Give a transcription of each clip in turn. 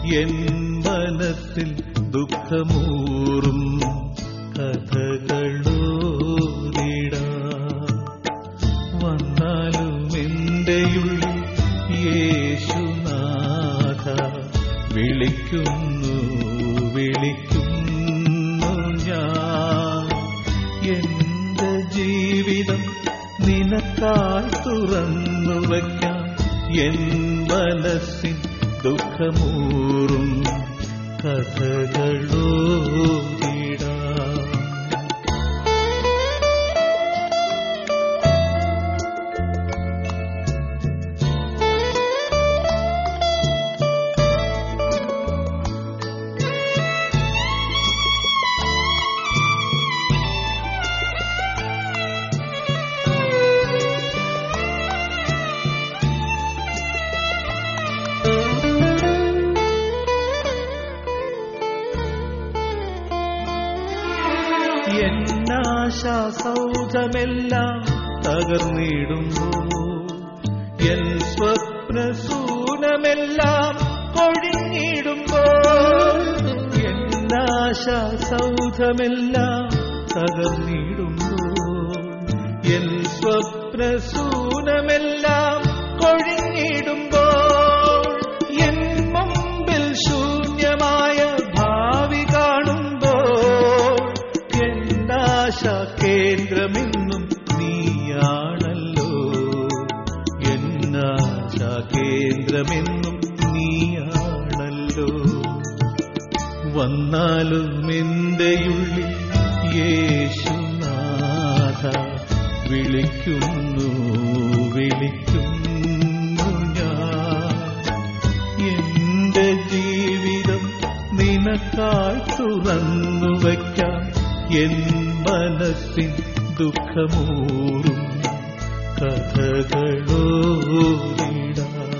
N മനസ്സിൽ ദുഃഖമൂറും കഥകളോരിടാ വന്നാലും എന്റെയുള്ളിൽ യേശുനാഥ വിളിക്കുന്നു വിളിക്കുന്നു ഞാൻ എന്റെ ജീവിതം നിനക്കായി തുറന്നു വയ്ക്കാം എൻ മനസ്സിൻ ദുഃഖമൂറും കഥകളോടിടാം എന്നാശാസൗധമെല്ലാം തകർന്നിടുന്നു എൻ സ്വപ്നസൂനമെല്ലാം കൊഴിഞ്ഞിടുമ്പോ എന്നാശാസൗധമെല്ലാം തകർന്നിടുന്നു എൻ സ്വപ്നസൂനമെല്ലാം കൊഴിഞ്ഞിടുമ്പോ എൻ മുമ്പിൽ ശൂന്യമായ ഭാവി കാണുമ്പോൾ എന്നാശ കേന്ദ്രമെന്നും നീയാണല്ലോ എന്നാശ കേന്ദ്രമെന്നും നീയാണല്ലോ വന്നാലും എന്റെയുള്ളിൽ യേശുനാഥ വിളിക്കുന്നു വിളിക്കുന്നു ഞാൻ എന്റെ ജീവിതം നിനക്കായി തുറന്നു വയ്ക്കാം എൻ മനസ്സിൻ ദുഃഖമൂറും കഥകളോടിടാം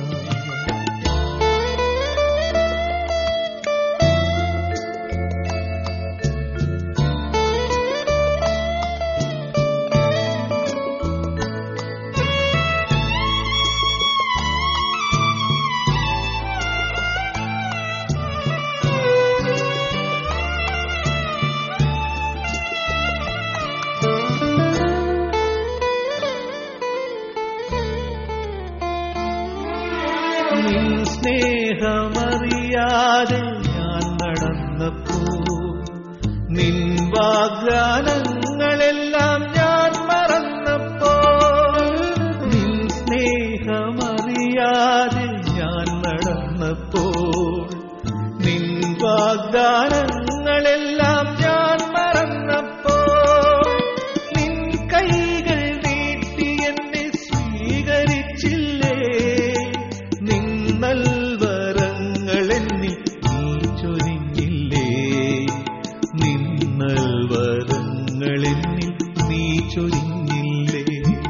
നിൻ സ്നേഹമറിയാതെ ഞാൻ നടന്നപ്പോ നിൻ വാഗ്ദാനങ്ങളെല്ലാം ഞാൻ മറന്നപ്പോ നിൻ സ്നേഹമറിയാതെ ഞാൻ നടന്നപ്പോ നിൻ വാഗ്ദാനങ്ങളെല്ലാം ഞാൻ മറന്നപ്പോ നിൻ കൈകൾ നീട്ടി എന്നെ സ്വീകരിച്ചില്ലേ നിന്നൽ വരങ്ങളെന്നിൽ നീ ചൊരിഞ്ഞില്ലേ നിന്നൽ വരങ്ങളെന്നിൽ നീ ചൊരിഞ്ഞില്ലേ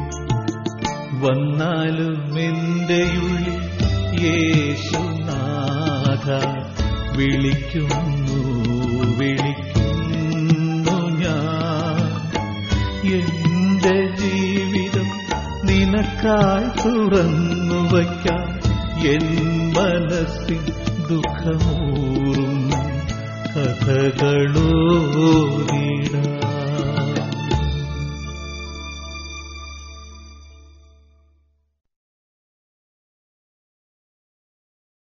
വന്നാലും എന്റെയുള്ളിൽ യേശുനാഥ വിളിക്കുന്നു വിളിക്കുന്നു ഞാൻ എന്റെ ജീവിതം നിനക്കായി തുറന്നു വയ്ക്കാം എൻ മനസ്സിൽ ദുഃഖമൂറും കഥകളോടിടാം